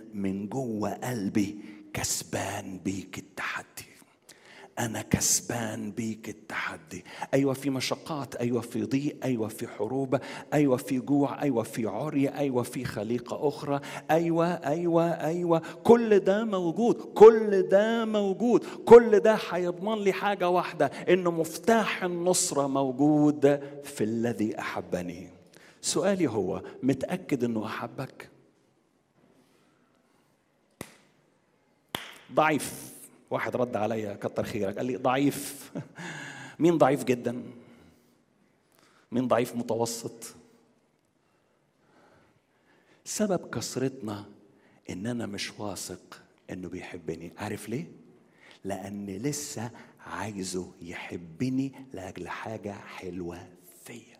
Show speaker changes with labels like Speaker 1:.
Speaker 1: من جوه قلبي كسبان بيك التحدي أنا كسبان بيك التحدي أيوة في مشقات أيوة في ضيق أيوة في حروب أيوة في جوع أيوة في عري أيوة في خليقة أخرى أيوة أيوة أيوة كل ده موجود كل ده موجود كل ده هيضمن لي حاجة واحدة إنه مفتاح النصرة موجود في الذي أحبني سؤالي هو متأكد إنه أحبك؟ ضعيف واحد رد عليا كتر خيرك قال لي ضعيف مين ضعيف جدا مين ضعيف متوسط سبب كسرتنا ان انا مش واثق انه بيحبني عارف ليه لان لسه عايزه يحبني لاجل حاجه حلوه فيا